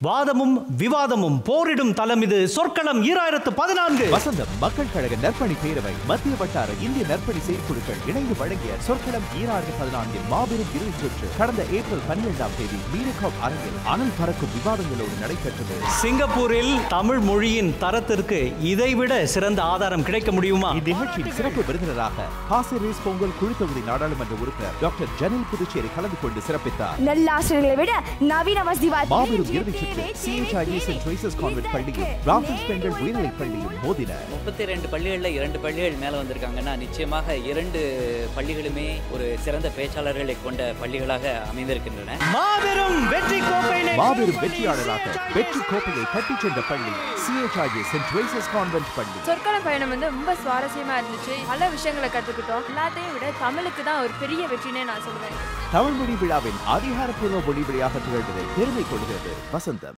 வாதமும் விவாதமும் போரிடும் தலம் இது சொற்களம் ஈராயிரத்து பதினான்கு வசந்தம் மக்கள் கழக நற்பணி பேரவை மத்திய வட்டார இந்திய நற்பணி செயற்குழுக்கள் இணைந்து வழங்கிய சொற்களம் ஈராயிரத்து பதினான்கின் மாபெரும் இறுதிச் சுற்று கடந்த ஏப்ரல் பன்னிரெண்டாம் தேதி மீனகாப் அரங்கில் அனல் பறக்கும் விவாதங்களோடு நடைபெற்றது சிங்கப்பூரில் தமிழ் மொழியின் தரத்திற்கு இதைவிட சிறந்த ஆதாரம் கிடைக்க முடியுமா இந்நிகழ்ச்சியின் சிறப்பு விருந்தினராக பாசிரேஸ் பொங்கல் குழு தொகுதி நாடாளுமன்ற உறுப்பினர் டாக்டர் ஜனில் புதுச்சேரி கலந்து கொண்டு சிறப்பித்தார் நல்ல ஆசிரியர்களை விட நவீன வசதி வாய்ப்பு மாபெரும் இறுதிச் சுற்று சிஎச்ஐடி சென்ட் ட்ரேசஸ் கான்வென்ட் பள்ளியும் ராஃபிள்ஸ் பெண்கள் உயர்நிலைப் பள்ளியும் மோதின முப்பத்தி ரெண்டு பள்ளிகளில் இரண்டு பள்ளிகள் மேலே வந்திருக்காங்கன்னா நிச்சயமாக இரண்டு பள்ளிகளுமே ஒரு சிறந்த பேச்சாளர்களை கொண்ட பள்ளிகளாக அமைந்திருக்கின்றன மாபெரும் வெற்றி கோப்பையினை மாபெரும் வெற்றியாளராக வெற்றி கோப்பையை தட்டிச் சென்ற பள்ளி சிஎச்ஐடி சென்ட் ட்ரேசஸ் கான்வென்ட் பள்ளி சொற்கள பயணம் வந்து ரொம்ப சுவாரஸ்யமா இருந்துச்சு பல விஷயங்களை கத்துக்கிட்டோம் எல்லாத்தையும் விட தமிழுக்கு தான் ஒரு பெரிய வெற்றினே நான் சொல்லுவேன் தமிழ் மொழி விழாவின் அதிகாரப்பூர்வ மொழி விழாக திகழ்வதை பெருமை கொள்கிறது வசந்தம்